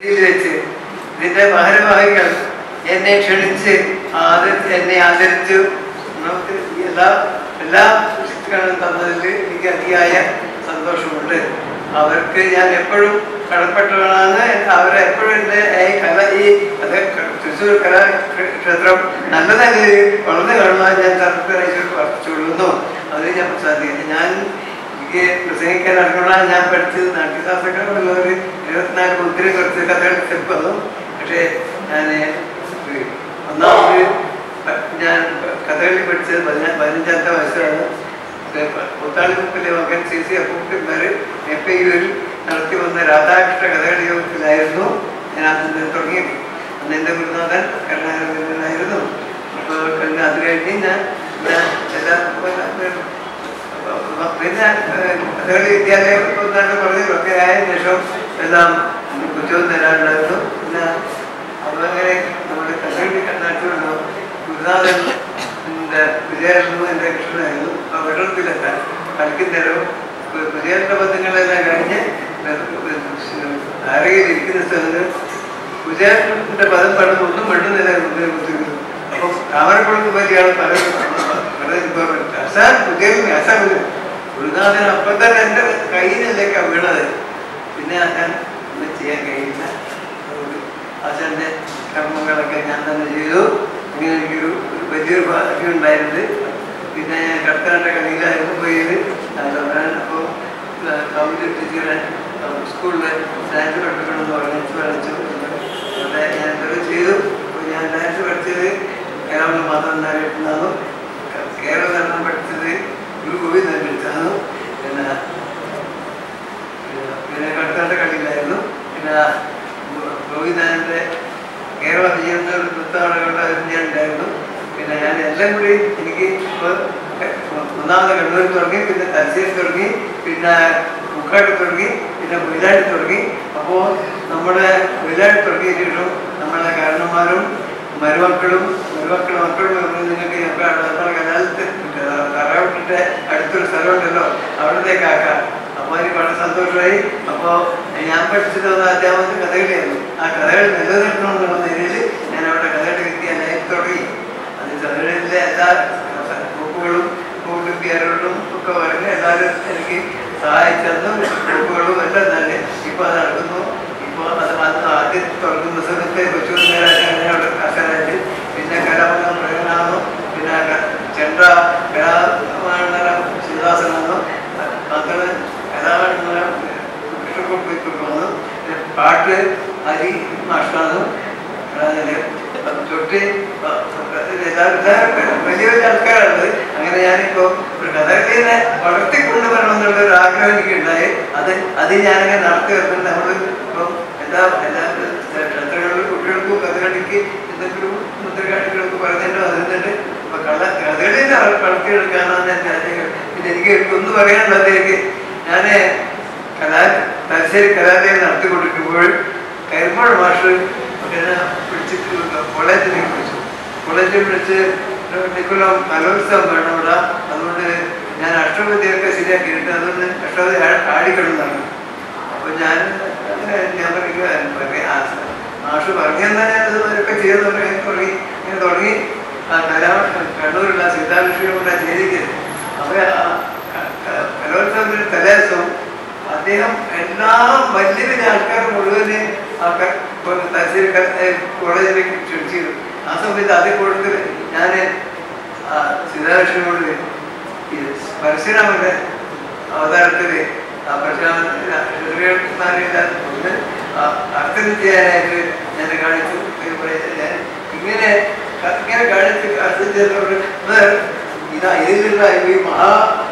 ഇതിൽ വെച്ച് ഇതിന്റെ ഭാരവാഹികൾ എന്നെ ക്ഷണിച്ച് ആദരി എന്നെ ആദരിച്ചു നമുക്ക് എല്ലാ എല്ലാ ശക്തികളും തന്നതിൽ എനിക്ക് അതിയായ സന്തോഷമുണ്ട് അവർക്ക് ഞാൻ എപ്പോഴും കടപ്പെട്ടവനാണ് അവരെ എപ്പോഴും എൻ്റെ ഈ കല ഈ അത് തൃശ്ശൂർ കലാക്ഷേത്രം നല്ല നിലയിൽ വളർന്നു കാണുവാൻ ഞാൻ സർക്കാർ വർദ്ധിച്ചുകൊള്ളുന്നു അതിൽ ഞാൻ സാധിക്കുന്നു ഞാൻ എനിക്ക് പ്രസംഗിക്കാൻ അറിഞ്ഞുള്ള ഞാൻ പഠിച്ചത് നാട്യശാസ്ത്രങ്ങളുള്ള ഒരു എഴുപത്തിനാല് മുദ്ര കുറച്ച് കഥകൾ സ്റ്റെപ്പ് വന്നു പക്ഷേ ഞാൻ ഒന്നാമത് ഞാൻ കഥകളി പഠിച്ചത് പതിനാ- പതിനഞ്ചാമത്തെ വയസ്സിലാണ് മുത്താളിമുക്കിലെ മകൻ സി സി അപ്പൂപ്പന്മാർ എഫ് ഐയിൽ നടത്തി വന്ന രാധാകൃഷ്ണ കഥകളി യോഗത്തിലായിരുന്നു ഞാൻ അന്ന് തുടങ്ങിയത് അന്ന് എൻ്റെ ഗുരുനാഥൻ കരുണാകരനായിരുന്നു അപ്പോൾ കഴിഞ്ഞ അത് കഴിഞ്ഞ് ഞാൻ ഞാൻ എല്ലാ പിന്നെ കഥകളി വിദ്യാലയം ഒന്നാണ്ട് പറഞ്ഞു ഒക്കെ ആയ ശേഷം എല്ലാം കുറ്റവും തരാനുണ്ടായിരുന്നു പിന്നെ അതങ്ങനെ നമ്മുടെ കഥകളി നാട്ടിലുണ്ടോ ഗുരുനാഥൻ എൻ്റെ വിജയായിരുന്നു എൻ്റെ കൃഷ്ണനായിരുന്നു ആ വെള്ളത്തിലെത്താൻ കളിക്കുന്നേരവും വിജയന്റെ ബന്ധങ്ങളെല്ലാം കഴിഞ്ഞ് ആരെങ്കിലും ഇരിക്കുന്ന സ്ഥലത്ത് വിജയന്റെ പദം പടം ഒന്നും മണ്ണുന്നില്ല കുത്തിക്കുന്നു അപ്പം താമരക്കുളത്ത് പറ്റിയാണ് പലരും അസാൻ വിജയം അസാൻ ഗുരുനാഥൻ അപ്പം തന്നെ എൻ്റെ കയ്യിലേക്കാണ് വീണത് പിന്നെ ഞാൻ ഒന്നും ചെയ്യാൻ കഴിയില്ല അതുകൊണ്ട് ആശാന്റെ കർമ്മങ്ങളൊക്കെ ഞാൻ തന്നെ ചെയ്തു ഇങ്ങനെ എനിക്കൊരു ഒരു വലിയൊരു ഭാഗ്യം ഉണ്ടായിരുന്നത് പിന്നെ ഞാൻ കർത്താന്റെ കളിയിലായിരുന്നു പോയത് അപ്പോൾ കൗണ്ട് ടീച്ചറെ സ്കൂളിൽ ഡാൻസ് പഠിപ്പിക്കണമെന്ന് പറഞ്ഞു പഠിച്ചു അവിടെ ഞാൻ ഇതൊക്കെ ചെയ്തു അപ്പോൾ ഞാൻ ഡാൻസ് പഠിച്ചത് കേരളം മാത്രം ഉണ്ടായിരുന്നു കേരള നടനം പഠിച്ചത് ഗുരു ഗോവിന്ദൻ പഠിച്ചാണ് പിന്നെ പിന്നെ കടത്താണ്ട കളിയിലായിരുന്നു പിന്നെ ഗോവിന്ദാനന്റെ കേരള വിജയന്റെ ഒരു നൃത്തനാടകളുടെ ഞാൻ ഉണ്ടായിരുന്നു പിന്നെ ഞാൻ എല്ലാം കൂടി എനിക്ക് ഇപ്പോൾ ഒന്നാമത് കണ്ണൂർ തുടങ്ങി പിന്നെ തലശ്ശേരി തുടങ്ങി പിന്നെ മുക്കാട് തുടങ്ങി പിന്നെ കൊയിലാടി തുടങ്ങി അപ്പോൾ നമ്മുടെ കൊയിലാടി തുടങ്ങിയ ശേഷം നമ്മളെ കാരണന്മാരും മരുമക്കളും മരുമക്കളും മക്കളും എന്ന് നിങ്ങൾക്ക് ഞങ്ങൾക്ക് നമ്മുടെ കലാലയത്തിൽ തറവിട്ടിട്ട് അടുത്തൊരു സ്ഥലമുണ്ടല്ലോ അവിടത്തേക്ക് ആക്കാം അപ്പോൾ എനിക്ക് വളരെ സന്തോഷമായി അപ്പോൾ ഞാൻ പഠിച്ചത് ഒന്ന് അധ്യാപകത്തിന് കഥകളിയായിരുന്നു ആ കഥകൾ നിലനിർത്തണമെന്നുള്ള നിലയിൽ ഞാൻ അവിടെ കഥകളി വിദ്യാലയം തുടങ്ങി അത് കഥകളിലെ എല്ലാ ബുക്കുകളും ഒളിമ്പിയാറുകളും ഒക്കെ പറഞ്ഞ് എല്ലാവരും എനിക്ക് സഹായിച്ചെന്നും ബുക്കുകളും എല്ലാം തന്നെ ഇപ്പോൾ അത് നടക്കുന്നു ഇപ്പോൾ അത് അന്ന് ആദ്യം തുടങ്ങുന്ന സമയത്ത് കൊച്ചു നേരാശാനെ അവിടെ ആശാനായിട്ട് പിന്നെ കലാമംഗം പ്രകടനാകുന്നു പിന്നെ ക- ചെണ്ട കലാമണ്ഡലം ശിവദാസനാകുന്നു മക്കള് കലാമണ്ഡലം കൃഷ്ണക്കുട്ടി വന്നു പിന്നെ പാട്ട് ഹരി മാഷ്ടാണ് അതില് തൊട്ട് എല്ലാവരും എല്ലാവരും വലിയ വലിയ ആൾക്കാരാണ് അങ്ങനെ ഞാനിപ്പോ ഒരു കഥകളിനെ വളർത്തിക്കൊണ്ടുവരണം എന്നുള്ള ഒരു ആഗ്രഹം എനിക്ക് ഉണ്ടായി അത് അത് ഞാനിങ്ങനെ നടത്തി വരുന്നുണ്ട് നമ്മൾ ഇപ്പം എല്ലാ എല്ലാ ക്ഷേത്രങ്ങളിലും കുട്ടികൾക്കും കഥകളിക്ക് എന്തെങ്കിലും മുദ്രകാട്ടികൾക്ക് പറഞ്ഞിട്ട് വരുന്നുണ്ട് അപ്പൊ കഥ കഥകളിനെ വളർത്തിയെടുക്കാനാണ് എൻ്റെ ആഗ്രഹം പിന്നെ എനിക്ക് ഒന്ന് പറയാനുള്ളത് എനിക്ക് ഞാന് കലാ തലശ്ശേരി കലാലയം നടത്തിക്കൊണ്ടിരിക്കുമ്പോൾ കരിമോൾ മാഷ് എന്നെ വിളിച്ചിട്ട് കോളേജിലേക്ക് വിളിച്ചു കോളേജിൽ വിളിച്ച് നിക്കുലം കലോത്സവം വേണം ഇവിടെ അതുകൊണ്ട് ഞാൻ അഷ്ടപതിയൊക്കെ ശരിയാക്കിയിട്ട് അതുകൊണ്ട് അഷ്ടപതി ആടിക്കിടുന്നതാണ് അപ്പോൾ ഞാൻ അങ്ങനെ ഞാൻ പറയുക മാഷ് പറഞ്ഞെന്നാൽ ഞാൻ ഇതൊക്കെ ചെയ്തെന്ന് പറയാൻ തുടങ്ങി ഇങ്ങനെ തുടങ്ങി ആ കലാ കണ്ണൂരുള്ള സീതാകൃഷ്ണയുടെ ചേരിക്ക് അപ്പോൾ കലോത്സവത്തിന് തലേദിവസം അദ്ദേഹം എല്ലാ വലിയ വലിയ ആൾക്കാർ മുഴുവന് ആൾക്കാർ തലശ്ശേരി കോളേജിലേക്ക് ക്ഷണിച്ചിരുന്നു ആ സമയത്ത് അതേ കൊടുത്ത് ഞാൻ സീതാകൃഷ്ണനോട് ഈ പരശുരാമന്റെ അവതാരത്തില് ആ പരശുരാമന്മാരെല്ലാം കൊണ്ട് അർത്ഥം ചെയ്യാനായിട്ട് ഞാൻ കാണിച്ചു ഞാൻ ഇങ്ങനെ ഇങ്ങനെ കാണിച്ച് അർത്ഥം ചെയ്തവർ ഇതാ ഇതിലുള്ള ഈ മഹാ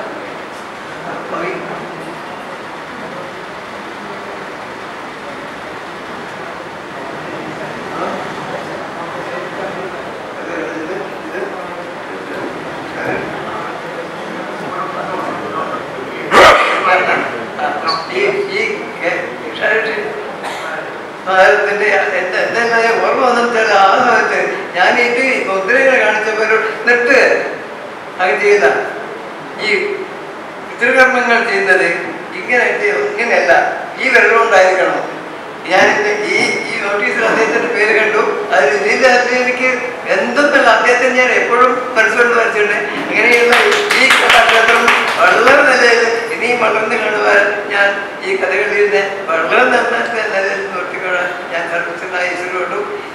ഭാരതത്തിന്റെ എന്തെല്ലാം ഓർമ്മ വന്നിട്ട് ആ സമയത്ത് ഞാൻ ഇത് മുദ്രകളെ കാണിച്ചപ്പോൾ ഒരു നിർത്ത് അത് ചെയ്ത ഈ പിതൃകർമ്മങ്ങൾ ചെയ്യുന്നത് ഇങ്ങനെ ചെയ്യ- ഇങ്ങനെയല്ല ഈ വെള്ളം ഉണ്ടായിരിക്കണം ഞാൻ ഈ ഈ നോട്ടീസിൽ അദ്ദേഹത്തിന്റെ പേര് കണ്ടു അത് ഇതിൽ അത് എനിക്ക് എന്തെന്നല്ല അദ്ദേഹത്തെ ഞാൻ എപ്പോഴും മനസ്സിലുണ്ട് വരച്ചിട്ടുണ്ട് ഇങ്ങനെയുള്ള ഈ കഥാക്ഷേത്രം വളരെ നിലയിൽ ഇനിയും വളർന്നു കാണുവാൻ ഞാൻ ഈ കഥകളിൽ വളരെ നന്നായിട്ട് നിലയിൽ നോക്കിക്കൊണ്ട് ഞാൻ സർവീസിനായി ഈശ്വരോടും